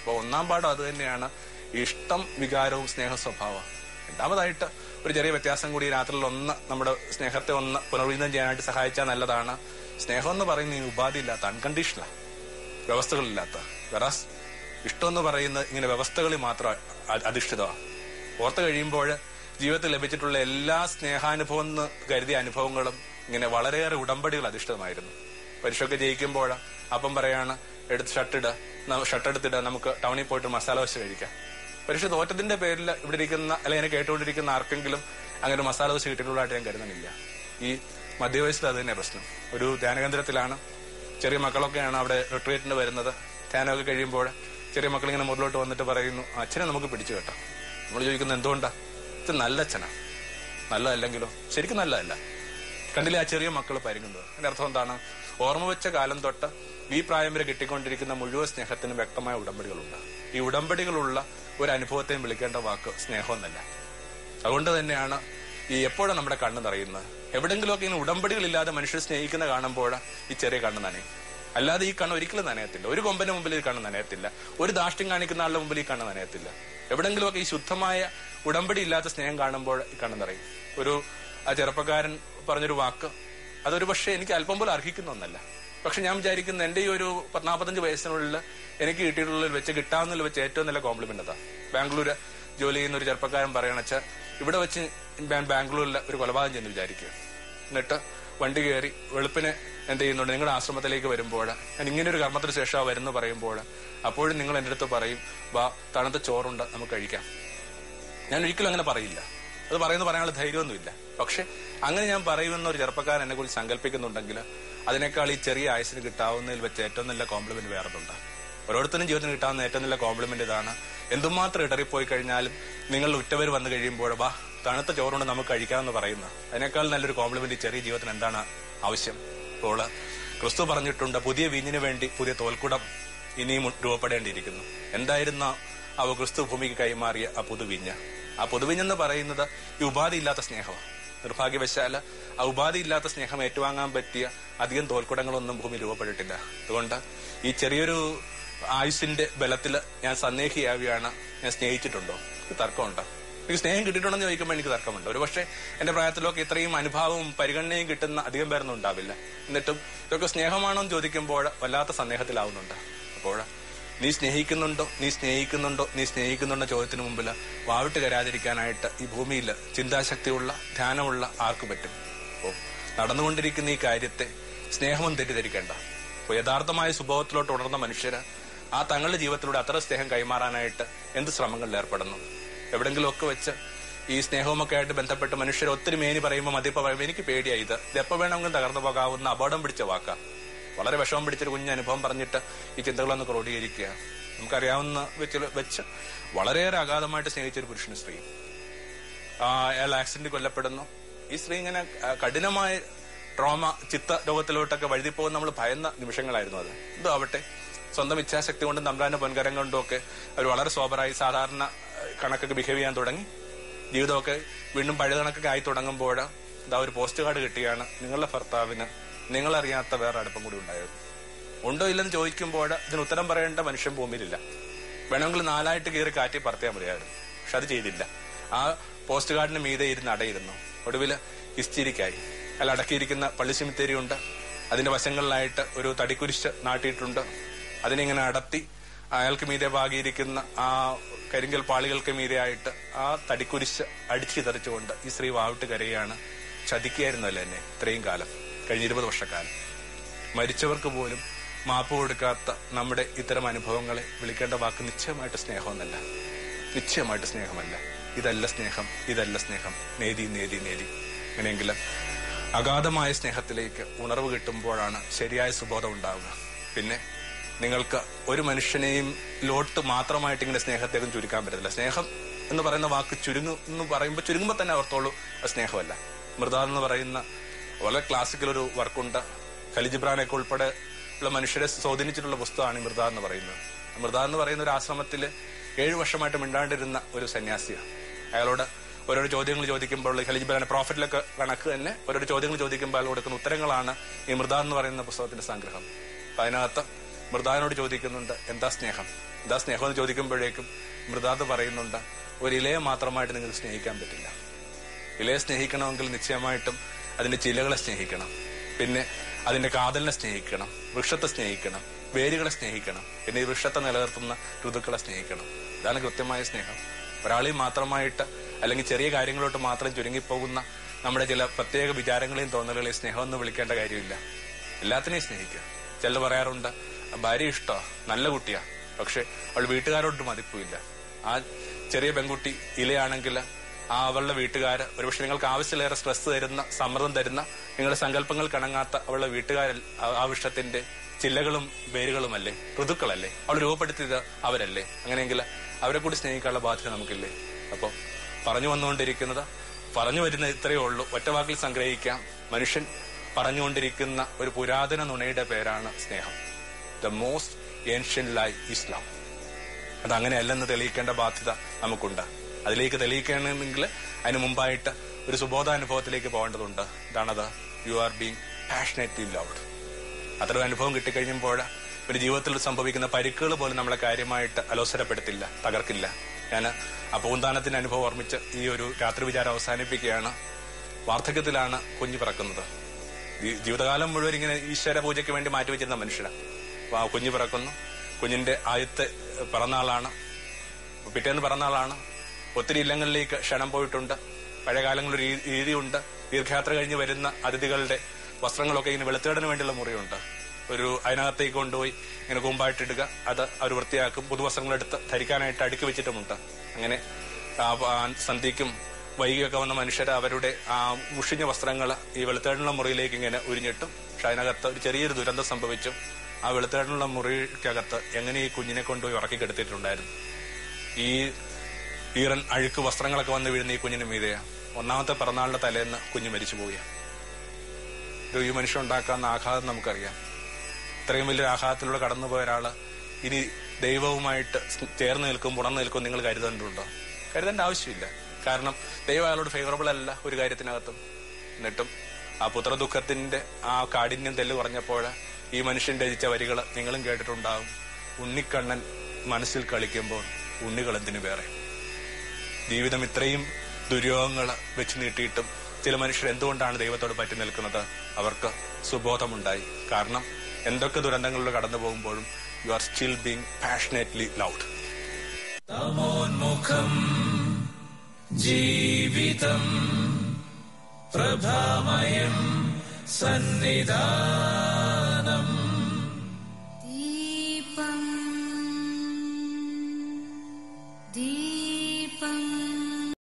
അപ്പൊ ഒന്നാം പാഠം അത് തന്നെയാണ് ഇഷ്ടം വികാരവും സ്നേഹ സ്വഭാവം രണ്ടാമതായിട്ട് ഒരു ചെറിയ വ്യത്യാസം കൂടി രാത്രിയിൽ ഒന്ന് നമ്മുടെ സ്നേഹത്തെ ഒന്ന് പുനർവിധം ചെയ്യാനായിട്ട് സഹായിച്ചാൽ നല്ലതാണ് സ്നേഹം എന്ന് പറയുന്നത് ഈ ഉപാധിയില്ലാത്ത അൺകണ്ടീഷണലാണ് വ്യവസ്ഥകളില്ലാത്ത വെറാസ് ഇഷ്ടം എന്ന് പറയുന്നത് ഇങ്ങനെ വ്യവസ്ഥകളിൽ മാത്രം അ- അധിഷ്ഠിതമാണ് ഓർത്ത് കഴിയുമ്പോൾ ജീവിതത്തിൽ ലഭിച്ചിട്ടുള്ള എല്ലാ സ്നേഹാനുഭവം എന്ന് കരുതിയ അനുഭവങ്ങളും ഇങ്ങനെ വളരെയേറെ ഉടമ്പടികൾ അധിഷ്ഠിതമായിരുന്നു പരീക്ഷയൊക്കെ ജയിക്കുമ്പോൾ അപ്പം പറയാണ് എടുത്ത് ഷർട്ടിട ഷർട്ട് എടുത്തിട നമുക്ക് ടൗണിൽ പോയിട്ട് മസാല ദോശ കഴിക്കാം പരീക്ഷ തോറ്റത്തിന്റെ പേരിൽ ഇവിടെ ഇരിക്കുന്ന അല്ലെങ്കിൽ എന്നെ കേട്ടുകൊണ്ടിരിക്കുന്ന ആർക്കെങ്കിലും അങ്ങനെ ഒരു മസാല ദോശ കിട്ടിയിട്ടുള്ളതായിട്ട് ഞാൻ കരുതുന്നില്ല ഈ മധ്യവയസ്സിൽ അത് തന്നെ പ്രശ്നം ഒരു ധ്യാനകേന്ദ്രത്തിലാണ് ചെറിയ മക്കളൊക്കെയാണ് അവിടെ റിട്രീറ്റിന് വരുന്നത് ധ്യാനമൊക്കെ കഴിയുമ്പോൾ ചെറിയ മക്കൾ ഇങ്ങനെ മുകളിലോട്ട് വന്നിട്ട് പറയുന്നു അച്ഛനെ നമുക്ക് പിടിച്ചു കേട്ടോ നമ്മൾ ചോദിക്കുന്നത് എന്തുകൊണ്ടാ ഇത് നല്ല അച്ഛനാ നല്ലതല്ലെങ്കിലോ ശരിക്കും നല്ലതല്ല കണ്ടില്ലേ ആ ചെറിയ മക്കൾ പരുങ്ങുന്നത് അതിന്റെ അർത്ഥം എന്താണ് ഓർമ്മ വെച്ച കാലം തൊട്ട് ഈ പ്രായം വരെ കിട്ടിക്കൊണ്ടിരിക്കുന്ന മുഴുവൻ സ്നേഹത്തിനും വ്യക്തമായ ഉടമ്പടികളുണ്ട് ഈ ഉടമ്പടികളുള്ള ഒരു അനുഭവത്തെയും വിളിക്കേണ്ട വാക്ക് സ്നേഹം എന്നല്ല അതുകൊണ്ട് തന്നെയാണ് ഈ എപ്പോഴാണ് നമ്മുടെ കണ്ണ് നിറയുന്നത് എവിടെങ്കിലുമൊക്കെ ഇങ്ങനെ ഉടമ്പടികളില്ലാതെ മനുഷ്യർ സ്നേഹിക്കുന്ന കാണുമ്പോൾ ഈ ചെറിയ കണ്ണ് നനയും അല്ലാതെ ഈ കണ്ണ് ഒരിക്കലും നനയത്തില്ല ഒരു കൊമ്പന്റെ മുമ്പിൽ ഈ കണ്ണ് നനയത്തില്ല ഒരു ദാഷ്ട്യം കാണിക്കുന്ന ആളുടെ മുമ്പിൽ ഈ കണ്ണ് നനയത്തില്ല എവിടെങ്കിലുമൊക്കെ ഈ ശുദ്ധമായ ഉടമ്പടി ഇല്ലാത്ത സ്നേഹം കാണുമ്പോൾ ഈ കണ്ണ് നിറയും ഒരു ആ ചെറുപ്പക്കാരൻ പറഞ്ഞൊരു വാക്ക് അതൊരു പക്ഷേ എനിക്ക് അല്പം പോലും അർഹിക്കുന്ന ഒന്നല്ല പക്ഷെ ഞാൻ വിചാരിക്കുന്ന എന്റെ ഈ ഒരു പത്ത് നാൽപ്പത്തഞ്ച് വയസ്സിനുള്ളിൽ എനിക്ക് കിട്ടിയിട്ടുള്ളതിൽ വെച്ച് കിട്ടാവുന്നതിൽ വെച്ച് ഏറ്റവും നല്ല കോംപ്ലിമെന്റ് അതാ ബാംഗ്ലൂര് ജോലി ചെയ്യുന്ന ഒരു ചെറുപ്പക്കാരൻ പറയണച്ച ഇവിടെ വെച്ച് ഞാൻ ബാംഗ്ലൂരിൽ ഒരു കൊലപാതകം ചെന്ന് വിചാരിക്കുക എന്നിട്ട് വണ്ടി കയറി വെളുപ്പിന് എന്ത് ചെയ്യുന്നുണ്ട് നിങ്ങളുടെ ആശ്രമത്തിലേക്ക് വരുമ്പോൾ ഞാൻ ഇങ്ങനെ ഒരു കർമ്മത്തിന് ശേഷം വരുന്നു പറയുമ്പോൾ അപ്പോഴും നിങ്ങൾ എൻ്റെ അടുത്ത് പറയും വാ തണുത്ത ചോറുണ്ട് നമുക്ക് കഴിക്കാം ഞാൻ ഒരിക്കലും അങ്ങനെ പറയില്ല അത് പറയുന്നത് പറയാനുള്ള ധൈര്യമൊന്നുമില്ല പക്ഷെ അങ്ങനെ ഞാൻ പറയുമെന്ന ഒരു ചെറുപ്പക്കാരൻ എന്നെ കുറിച്ച് സങ്കല്പിക്കുന്നുണ്ടെങ്കിൽ അതിനേക്കാൾ ഈ ചെറിയ ആയുസിന് കിട്ടാവുന്നതിൽ വെച്ച് ഏറ്റവും നല്ല കോംപ്ലിമെന്റ് വേറെതുണ്ട് ഓരോരുത്തരും ജീവിതത്തിന് കിട്ടാവുന്ന ഏറ്റവും നല്ല കോംപ്ലിമെന്റ് ഇതാണ് എന്തുമാത്രം ഇടറിപ്പോയി കഴിഞ്ഞാലും നിങ്ങൾ ഉറ്റവർ വന്നു കഴിയുമ്പോൾ വാ തണുത്ത ചോറുകൊണ്ട് നമുക്ക് കഴിക്കാമെന്ന് പറയുന്ന അതിനേക്കാൾ നല്ലൊരു കോംപ്ലിമെന്റ് ഈ ചെറിയ ജീവിതത്തിന് എന്താണ് ആവശ്യം അപ്പോൾ ക്രിസ്തു പറഞ്ഞിട്ടുണ്ട് പുതിയ വീഞ്ഞിന് വേണ്ടി പുതിയ തോൽക്കുടം ഇനിയും രൂപപ്പെടേണ്ടിയിരിക്കുന്നു എന്തായിരുന്നു അവ ക്രിസ്തു ഭൂമിക്ക് കൈമാറിയ ആ പുതുവിഞ്ഞ് ആ പുതുവിഞ്ഞെന്ന് പറയുന്നത് ഈ ഉപാധിയില്ലാത്ത സ്നേഹമാണ് നിർഭാഗ്യവശാല് ആ ഉപാധിയില്ലാത്ത സ്നേഹം ഏറ്റുവാങ്ങാൻ പറ്റിയ അധികം തോൽക്കുടങ്ങളൊന്നും ഭൂമി രൂപപ്പെട്ടിട്ടില്ല അതുകൊണ്ട് ഈ ചെറിയൊരു ആയുസിന്റെ ബലത്തിൽ ഞാൻ സന്ദേഹിയാവുകയാണ് ഞാൻ സ്നേഹിച്ചിട്ടുണ്ടോ ഇത് തർക്കമുണ്ടോ എനിക്ക് സ്നേഹം കിട്ടിയിട്ടുണ്ടെന്ന് ചോദിക്കുമ്പോൾ എനിക്ക് തർക്കമുണ്ട് ഒരു പക്ഷേ എന്റെ പ്രായത്തിലൊക്കെ ഇത്രയും അനുഭാവവും പരിഗണനയും കിട്ടുന്ന അധികം പേരൊന്നും ഉണ്ടാവില്ല എന്നിട്ടും ഇതൊക്കെ സ്നേഹമാണോ എന്ന് ചോദിക്കുമ്പോൾ വല്ലാത്ത സന്ദേഹത്തിലാവുന്നുണ്ട് അപ്പോൾ നീ സ്നേഹിക്കുന്നുണ്ടോ നീ സ്നേഹിക്കുന്നുണ്ടോ നീ സ്നേഹിക്കുന്നുണ്ടോ ചോദ്യത്തിന് മുമ്പിൽ വാവിട്ട് കരാതിരിക്കാനായിട്ട് ഈ ഭൂമിയിൽ ചിന്താശക്തിയുള്ള ധ്യാനമുള്ള ആർക്ക് പറ്റും അപ്പോൾ നടന്നുകൊണ്ടിരിക്കുന്ന ഈ കാര്യത്തെ സ്നേഹവും തെറ്റിദ്ധരിക്കേണ്ട അപ്പോൾ യഥാർത്ഥമായ സ്വഭാവത്തിലോട്ട് ഉണർന്ന മനുഷ്യര് ആ തങ്ങളുടെ ജീവിതത്തിലൂടെ അത്ര സ്നേഹം കൈമാറാനായിട്ട് എന്ത് ശ്രമങ്ങളിൽ ഏർപ്പെടുന്നു എവിടെങ്കിലുമൊക്കെ വെച്ച് ഈ സ്നേഹവുമൊക്കെ ആയിട്ട് ബന്ധപ്പെട്ട് മനുഷ്യർ ഒത്തിരി മേനി പറയുമ്പോൾ മതിപ്പ് പറയുമ്പോൾ എനിക്ക് പേടിയായി ഇത് ഇത് എപ്പോൾ വേണമെങ്കിലും തകർന്നു പോകാവുന്ന അപകടം പിടിച്ച വാക്കാ വളരെ വിഷമം പിടിച്ചൊരു കുഞ്ഞ് അനുഭവം പറഞ്ഞിട്ട് ഈ ചിന്തകളൊന്ന് ക്രോഡീകരിക്കുക നമുക്കറിയാവുന്ന വെച്ച് വെച്ച് വളരെയേറെ അഗാധമായിട്ട് സ്നേഹിച്ച ഒരു പുരുഷന് സ്ത്രീ ആ, അയാൾ ആക്സിഡന്റ് കൊല്ലപ്പെടുന്നു ഈ സ്ത്രീ ഇങ്ങനെ ആ, കഠിനമായ ട്രോമ ചിത്ത രോഗത്തിലോട്ടൊക്കെ വഴുതിപ്പോകുന്ന നമ്മൾ ഭയന്ന നിമിഷങ്ങളായിരുന്നു അത് എന്തോ ആവട്ടെ സ്വന്തം ഇച്ഛാശക്തി കൊണ്ടും തമ്പ്രാന്റെ പൊൻകരം കൊണ്ടും ഒക്കെ അവർ വളരെ സോബറായി സാധാരണ ആ, കണക്കൊക്കെ ബിഹേവ് ചെയ്യാൻ തുടങ്ങി ജീവിതമൊക്കെ വീണ്ടും പഴയ കണക്കൊക്കെ ആയി തുടങ്ങുമ്പോൾ ഇതാ ഒരു പോസ്റ്റ് കാർഡ് കിട്ടിയാണ് നിങ്ങളുടെ ഭർത്താവിന് നിങ്ങളറിയാത്ത വേറെ അടുപ്പം കൂടി ഉണ്ടായിരുന്നു ഉണ്ടോ ഇല്ലെന്ന് ചോദിക്കുമ്പോൾ ഇതിന് ഉത്തരം പറയേണ്ട മനുഷ്യൻ ഭൂമിയിലില്ല വേണമെങ്കിൽ നാലായിട്ട് കയറി കാറ്റി പറത്തിയാൽ മതിയായിരുന്നു പക്ഷെ അത് ചെയ്തില്ല ആ പോസ്റ്റ് കാർഡിന് മീതെ ഇരുന്ന് അടയിരുന്നു ഒടുവിൽ ഹിസ്റ്റീരിക്കായി അയാൾ അടക്കിയിരിക്കുന്ന പള്ളി സെമിത്തേരി ഉണ്ട് അതിന്റെ വശങ്ങളിലായിട്ട് ഒരു തടിക്കുരിശ് നാട്ടിയിട്ടുണ്ട് അതിനിങ്ങനെ അടത്തി അയാൾക്ക് മീതെ പാകിയിരിക്കുന്ന ആ കരിങ്കൽ പാളികൾക്ക് മീതെയായിട്ട് ആ തടിക്കുരിശ് അടിച്ചിതറിച്ചുകൊണ്ട് ഈ സ്ത്രീ വാവിട്ട് കരയാണ് ചതിക്കായിരുന്നല്ലോ എന്നെ ഇത്രയും കാലം കഴിഞ്ഞ ഇരുപത് വർഷക്കാലം മരിച്ചവർക്ക് പോലും മാപ്പ് കൊടുക്കാത്ത നമ്മുടെ ഇത്തരം അനുഭവങ്ങളെ വിളിക്കേണ്ട വാക്ക് നിശ്ചയമായിട്ട് സ്നേഹമെന്നല്ല നിശ്ചയമായിട്ട് സ്നേഹമല്ല ഇതല്ല സ്നേഹം ഇതല്ല സ്നേഹം നേതി നേതി നേതി അങ്ങനെയെങ്കിൽ അഗാധമായ സ്നേഹത്തിലേക്ക് ഉണർവ് കിട്ടുമ്പോഴാണ് ശരിയായ സുബോധം ഉണ്ടാവുക പിന്നെ നിങ്ങൾക്ക് ഒരു മനുഷ്യനെയും ലോട്ട് മാത്രമായിട്ട് ഇങ്ങനെ സ്നേഹത്തേക്കും ചുരുക്കാൻ പറ്റത്തില്ല സ്നേഹം എന്ന് പറയുന്ന വാക്ക് ചുരുങ്ങും എന്ന് പറയുമ്പോൾ ചുരുങ്ങുമ്പോൾ തന്നെ ഓർത്തോളൂ അത് സ്നേഹമല്ല മൃദ എന്ന് പറയുന്ന വളരെ ക്ലാസിക്കൽ ഒരു വർക്കുണ്ട് ഖലിജിബ്രാനൊക്കെ ഉൾപ്പെടെ ഉള്ള മനുഷ്യരെ സ്വാധീനിച്ചിട്ടുള്ള പുസ്തകമാണ് ഈ മൃദ എന്ന് പറയുന്നത് മൃദ എന്ന് പറയുന്ന ഒരു ആശ്രമത്തിൽ ഏഴു വർഷമായിട്ട് മിണ്ടാണ്ടിരുന്ന ഒരു സന്യാസിയാണ് അയാളോട് ഓരോരോ ചോദ്യങ്ങൾ ചോദിക്കുമ്പോൾ ഖലിജിബ്രാൻ പ്രോഫിറ്റിലൊക്കെ കണക്ക് തന്നെ ഓരോരോ ചോദ്യങ്ങൾ ചോദിക്കുമ്പോൾ അയാൾ കൊടുക്കുന്ന ഉത്തരങ്ങളാണ് ഈ മൃദ എന്ന് പറയുന്ന പുസ്തകത്തിന്റെ സംഗ്രഹം അപ്പൊ അതിനകത്ത് മൃദാവിനോട് ചോദിക്കുന്നുണ്ട് എന്താ സ്നേഹം എന്താ സ്നേഹം എന്ന് ചോദിക്കുമ്പോഴേക്കും മൃദാദ് പറയുന്നുണ്ട് ഒരു ഇലയെ മാത്രമായിട്ട് നിങ്ങൾക്ക് സ്നേഹിക്കാൻ പറ്റില്ല ഇലയെ സ്നേഹിക്കണമെങ്കിൽ നിശ്ചയമായിട്ടും അതിന്റെ ചിലകളെ സ്നേഹിക്കണം പിന്നെ അതിന്റെ കാതലിനെ സ്നേഹിക്കണം വൃക്ഷത്തെ സ്നേഹിക്കണം വേരുകളെ സ്നേഹിക്കണം പിന്നെ ഈ വൃക്ഷത്തെ നിലനിർത്തുന്ന ഋതുക്കളെ സ്നേഹിക്കണം ഇതാണ് കൃത്യമായ സ്നേഹം ഒരാളെയും മാത്രമായിട്ട് അല്ലെങ്കിൽ ചെറിയ കാര്യങ്ങളോട്ട് മാത്രം ചുരുങ്ങിപ്പോകുന്ന നമ്മുടെ ചില പ്രത്യേക വിചാരങ്ങളെയും തോന്നലുകളെയും സ്നേഹം എന്ന് വിളിക്കേണ്ട കാര്യമില്ല എല്ലാത്തിനെയും സ്നേഹിക്കുക ചിലർ പറയാറുണ്ട് ഭാര്യ ഇഷ്ടമാ നല്ല കുട്ടിയാ പക്ഷെ അവൾ വീട്ടുകാരോട്ട് മതിപ്പില്ല ആ ചെറിയ പെൺകുട്ടി ഇലയാണെങ്കിൽ ആ അവളുടെ വീട്ടുകാര് ഒരുപക്ഷെ നിങ്ങൾക്ക് ആവശ്യത്തിലേറെ സ്ട്രെസ് തരുന്ന സമ്മർദ്ദം തരുന്ന നിങ്ങളുടെ സങ്കല്പങ്ങൾ കണങ്ങാത്ത അവളുടെ വീട്ടുകാർ ആ വിഷത്തിന്റെ ചില്ലകളും വേരുകളുമല്ലേ ഋതുക്കളല്ലേ അവൾ രൂപപ്പെടുത്തിയത് അവരല്ലേ അങ്ങനെയെങ്കിൽ അവരെ കൂടി സ്നേഹിക്കാനുള്ള ബാധ്യത നമുക്കില്ലേ അപ്പോൾ പറഞ്ഞു വന്നുകൊണ്ടിരിക്കുന്നത് പറഞ്ഞു വരുന്ന ഇത്രയേ ഉള്ളൂ ഒറ്റ വാക്കിൽ സംഗ്രഹിക്കാം മനുഷ്യൻ പറഞ്ഞുകൊണ്ടിരിക്കുന്ന ഒരു പുരാതന നുണയുടെ പേരാണ് സ്നേഹം ദ മോസ്റ്റ് ഏൻഷ്യൻ ലൈ ഇസ്ലാം അത് അങ്ങനെയല്ലെന്ന് തെളിയിക്കേണ്ട ബാധ്യത നമുക്കുണ്ട് അതിലേക്ക് തെളിയിക്കണമെങ്കിൽ അതിന് മുമ്പായിട്ട് ഒരു സുബോധാനുഭവത്തിലേക്ക് പോകേണ്ടതുണ്ട് ഇതാണത് you are being passionately loved അത്ര ഒരു അനുഭവം കിട്ടിക്കഴിയുമ്പോൾ ഒരു ജീവിതത്തിൽ സംഭവിക്കുന്ന പരിക്കുകൾ പോലും നമ്മളെ കാര്യമായിട്ട് അലോസരപ്പെടുത്തില്ല തകർക്കില്ല ഞാൻ ആ പൂന്താനത്തിന്റെ അനുഭവം ഓർമ്മിച്ച് ഈ ഒരു രാത്രി വിചാരം അവസാനിപ്പിക്കുകയാണ് വാർദ്ധക്യത്തിലാണ് കുഞ്ഞ് പിറക്കുന്നത് ഈ ജീവിതകാലം മുഴുവൻ ഇങ്ങനെ ഈശ്വര പൂജയ്ക്ക് വേണ്ടി മാറ്റിവെച്ചിരുന്ന മനുഷ്യനാണ് അപ്പൊ ആ കുഞ്ഞ് പിറക്കുന്നു കുഞ്ഞിന്റെ ആദ്യത്തെ പിറന്നാളാണ് പിറ്റേന്ന് പിറന്നാളാണ് ഒത്തിരി ഇല്ലങ്ങളിലേക്ക് ക്ഷണം പോയിട്ടുണ്ട് പഴയ കാലങ്ങളിൽ ഒരു രീ- രീതിയുണ്ട് ദീർഘയാത്ര കഴിഞ്ഞ് വരുന്ന അതിഥികളുടെ വസ്ത്രങ്ങളൊക്കെ ഇങ്ങനെ വെളുത്തേടിന് വേണ്ടിയുള്ള മുറിയുണ്ട് ഒരു അതിനകത്തേക്ക് കൊണ്ടുപോയി ഇങ്ങനെ കൂമ്പായിട്ടിടുക അത് അവർ വൃത്തിയാക്കും പുതുവസ്ത്രങ്ങളെടുത്ത് ധരിക്കാനായിട്ട് അടുക്കി വെച്ചിട്ടുമുണ്ട് അങ്ങനെ ആ ആ സന്ധ്യയ്ക്കും വൈകിയൊക്കെ വന്ന മനുഷ്യർ അവരുടെ ആ മുഷിഞ്ഞ വസ്ത്രങ്ങൾ ഈ വെളുത്തേടിനുള്ള മുറിയിലേക്ക് ഇങ്ങനെ ഉരിഞ്ഞിട്ടും പക്ഷെ അതിനകത്ത് ഒരു ചെറിയൊരു ദുരന്തം സംഭവിച്ചു ആ വെളുത്തേടിനുള്ള മുറിക്കകത്ത് എങ്ങനെ ഈ കുഞ്ഞിനെ കൊണ്ടുപോയി ഉറക്കി കെടുത്തിട്ടുണ്ടായിരുന്നു ഈ ഈറൻ അഴുക്ക് വസ്ത്രങ്ങളൊക്കെ വന്ന് വീഴുന്ന ഈ കുഞ്ഞിന് മീതെയാ ഒന്നാമത്തെ പിറന്നാളിന്റെ തലേന്ന് കുഞ്ഞ് മരിച്ചുപോയ ഇത് ഈ മനുഷ്യൻ ഉണ്ടാക്കാവുന്ന ആഘാതം നമുക്കറിയാം ഇത്രയും വലിയൊരു ആഘാതത്തിലൂടെ കടന്നുപോയ ഒരാള് ഇനി ദൈവവുമായിട്ട് ചേർന്ന് നിൽക്കും ഉണർന്നു നിൽക്കും നിങ്ങൾ കരുതേണ്ടതുണ്ടോ കരുതേണ്ട ആവശ്യമില്ല കാരണം ദൈവം അയാളോട് ഫേവറബിൾ അല്ല ഒരു കാര്യത്തിനകത്തും എന്നിട്ടും ആ പുത്രദുഃഖത്തിന്റെ ആ കാഠിന്യം തെല്ല് പറഞ്ഞപ്പോൾ ഈ മനുഷ്യൻ രചിച്ച വരികൾ നിങ്ങളും കേട്ടിട്ടുണ്ടാകും ഉണ്ണിക്കണ്ണൻ മനസ്സിൽ കളിക്കുമ്പോൾ ഉണ്ണികൾ എന്തിനു വേറെ ജീവിതം ഇത്രയും ദുര്യോഗങ്ങൾ വെച്ച് നീട്ടിയിട്ടും ചില മനുഷ്യർ എന്തുകൊണ്ടാണ് ദൈവത്തോട് പറ്റി നിൽക്കുന്നത് അവർക്ക് സുബോധമുണ്ടായി കാരണം എന്തൊക്കെ ദുരന്തങ്ങളിലൂടെ കടന്നു പോകുമ്പോഴും you are still being passionately loved തമോന്മുഖം ജീവിതം പ്രഭാമയം സന്നിധാനം ദീപം ദീപം